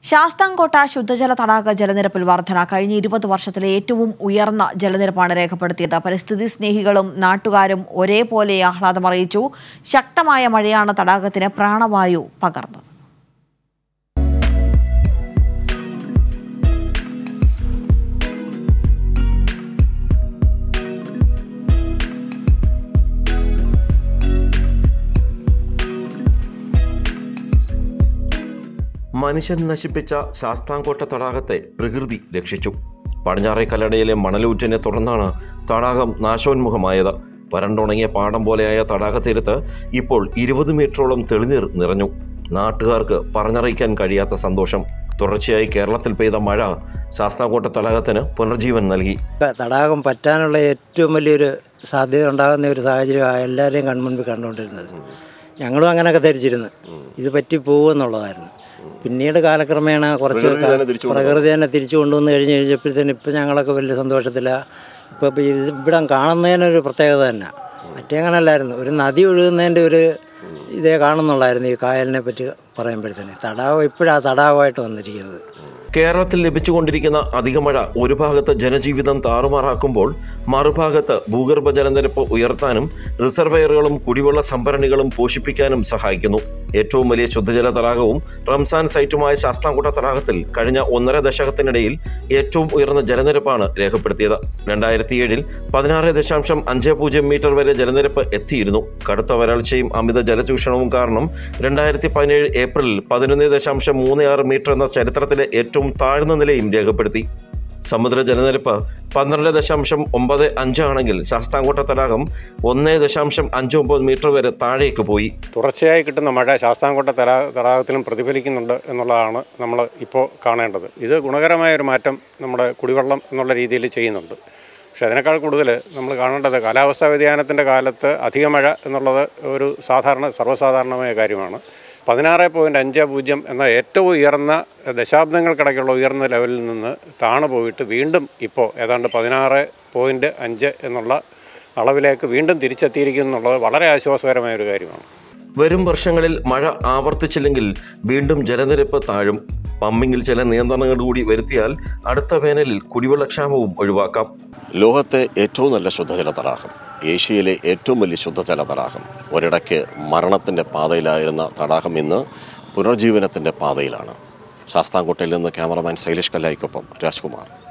ശാസ്താംകോട്ട ശുദ്ധജല തടാക ജലനിരപ്പിൽ വർധന കഴിഞ്ഞ ഇരുപത് വർഷത്തിലെ ഏറ്റവും ഉയർന്ന ജലനിരപ്പാണ് രേഖപ്പെടുത്തിയത് പരിസ്ഥിതി സ്നേഹികളും നാട്ടുകാരും ഒരേപോലെ ആഹ്ലാദം അറിയിച്ചു ശക്തമായ മഴയാണ് തടാകത്തിന് പ്രാണവായു പകർന്നത് മനുഷ്യൻ നശിപ്പിച്ച ശാസ്താംകോട്ട തടാകത്തെ പ്രകൃതി രക്ഷിച്ചു പടിഞ്ഞാറേ കല്ലടയിലെ മണലൂറ്റിനെ തുടർന്നാണ് തടാകം നാശോന്മുഖമായത് വരണ്ടുണങ്ങിയ പാടം പോലെയായ തടാകത്തീരത്ത് ഇപ്പോൾ ഇരുപത് മീറ്ററോളം തെളിനീർ നിറഞ്ഞു നാട്ടുകാർക്ക് പറഞ്ഞറിയിക്കാൻ കഴിയാത്ത സന്തോഷം തുടർച്ചയായി കേരളത്തിൽ പെയ്ത മഴ ശാസ്താംകോട്ട തടാകത്തിന് പുനർജീവൻ നൽകി തടാകം പറ്റാനുള്ള ഏറ്റവും വലിയൊരു സാധ്യത ഉണ്ടാകുന്ന ഒരു സാഹചര്യം എല്ലാവരെയും കൺമുൻപിൽ കണ്ടുകൊണ്ടിരുന്നത് ഞങ്ങളും അങ്ങനെയൊക്കെ ധരിച്ചിരുന്നു ഇത് പറ്റി പോകുമെന്നുള്ളതായിരുന്നു പിന്നീട് കാലക്രമേണ കുറച്ച് പ്രകൃതി തന്നെ തിരിച്ചു പ്രകൃതി തന്നെ തിരിച്ചു കൊണ്ടുവന്ന് കഴിഞ്ഞ് കഴിഞ്ഞപ്പോഴത്തേന് ഇപ്പം ഞങ്ങളൊക്കെ വലിയ സന്തോഷത്തിലാണ് ഇപ്പോൾ ഇപ്പോൾ ഇത് ഇവിടെ കാണുന്നതിനൊരു പ്രത്യേകത തന്നെ മറ്റേ അങ്ങനല്ലായിരുന്നു ഒരു നദി ഒഴുകുന്നതിൻ്റെ ഒരു ഇതേ കാണുന്നുള്ളായിരുന്നു ഈ കായലിനെ പറ്റി പറയുമ്പോഴത്തേന് തടാകം ഇപ്പോഴാണ് തടാകമായിട്ട് വന്നിരിക്കുന്നത് കേരളത്തിൽ ലഭിച്ചുകൊണ്ടിരിക്കുന്ന അധിക മഴ ഒരു ഭാഗത്ത് ജനജീവിതം താറുമാറാക്കുമ്പോൾ മറുഭാഗത്ത് ഭൂഗർഭ ജലനിരപ്പ് ഉയർത്താനും റിസർവയറുകളും കുടിവെള്ള സംഭരണികളും പോഷിപ്പിക്കാനും സഹായിക്കുന്നു ഏറ്റവും വലിയ ശുദ്ധജല തടാകവും റംസാൻ സൈറ്റുമായ ശാസ്താംകോട്ട തടാകത്തിൽ കഴിഞ്ഞ ഒന്നര ദശകത്തിനിടയിൽ ഏറ്റവും ഉയർന്ന ജലനിരപ്പാണ് രേഖപ്പെടുത്തിയത് രണ്ടായിരത്തി ഏഴിൽ പതിനാറ് ദശാംശം അഞ്ച് പൂജ്യം മീറ്റർ വരെ ജലനിരപ്പ് എത്തിയിരുന്നു കടുത്ത വരൾച്ചയും അമിത ജലചൂഷണവും കാരണം രണ്ടായിരത്തി പതിനേഴ് ഏപ്രിലിൽ പതിനൊന്ന് ദശാംശം മൂന്ന് ആറ് മീറ്റർ എന്ന ചരിത്രത്തിലെ ഏറ്റവും താഴ്ന്ന നിലയും രേഖപ്പെടുത്തി സമുദ്ര ജലനിരപ്പ് പന്ത്രണ്ട് ദശാംശം ഒമ്പത് അഞ്ചാണെങ്കിൽ ശാസ്താംകോട്ട തടാകം ഒന്ന് ദശാംശം അഞ്ച് ഒമ്പത് മീറ്റർ വരെ താഴേക്ക് പോയി തുടർച്ചയായി കിട്ടുന്ന മഴ ശാസ്താംകോട്ട തടാ തടാകത്തിലും പ്രതിഫലിക്കുന്നുണ്ട് എന്നുള്ളതാണ് നമ്മൾ ഇപ്പോൾ കാണേണ്ടത് ഇത് ഗുണകരമായ ഒരു മാറ്റം നമ്മുടെ കുടിവെള്ളം എന്നുള്ള രീതിയിൽ ചെയ്യുന്നുണ്ട് പക്ഷേ അതിനേക്കാൾ കൂടുതൽ നമ്മൾ കാണേണ്ടത് കാലാവസ്ഥാ വ്യതിയാനത്തിൻ്റെ കാലത്ത് അധിക മഴ എന്നുള്ളത് ഒരു സാധാരണ സർവ്വസാധാരണമായ കാര്യമാണ് പതിനാറ് പോയിൻറ്റ് അഞ്ച് പൂജ്യം എന്ന ഏറ്റവും ഉയർന്ന ദശാബ്ദങ്ങൾക്കിടയ്ക്കുള്ള ഉയർന്ന ലെവലിൽ നിന്ന് താണു പോയിട്ട് വീണ്ടും ഇപ്പോൾ ഏതാണ്ട് പതിനാറ് പോയിൻറ്റ് അഞ്ച് എന്നുള്ള അളവിലേക്ക് വീണ്ടും തിരിച്ചെത്തിയിരിക്കുന്നു എന്നുള്ളത് വളരെ ആശ്വാസകരമായ ഒരു കാര്യമാണ് വരും വർഷങ്ങളിൽ മഴ ആവർത്തിച്ചില്ലെങ്കിൽ വീണ്ടും ജലനിരപ്പ് താഴും പമ്പിങ്ങിൽ ചില നിയന്ത്രണങ്ങൾ കൂടി വരുത്തിയാൽ അടുത്ത വേനലിൽ കുടിവെള്ളക്ഷാമവും ഒഴിവാക്കാം ലോകത്തെ ഏറ്റവും നല്ല ശുദ്ധജല തടാകം ഏഷ്യയിലെ ഏറ്റവും വലിയ ശുദ്ധജല തടാകം ഒരിടയ്ക്ക് മരണത്തിൻ്റെ പാതയിലായിരുന്ന തടാകം ഇന്ന് പുനർജീവനത്തിൻ്റെ പാതയിലാണ് ശാസ്താംകോട്ടയിൽ നിന്ന് ക്യാമറമാൻ ശൈലേഷ് കല്ലായിക്കൊപ്പം രാജ്കുമാർ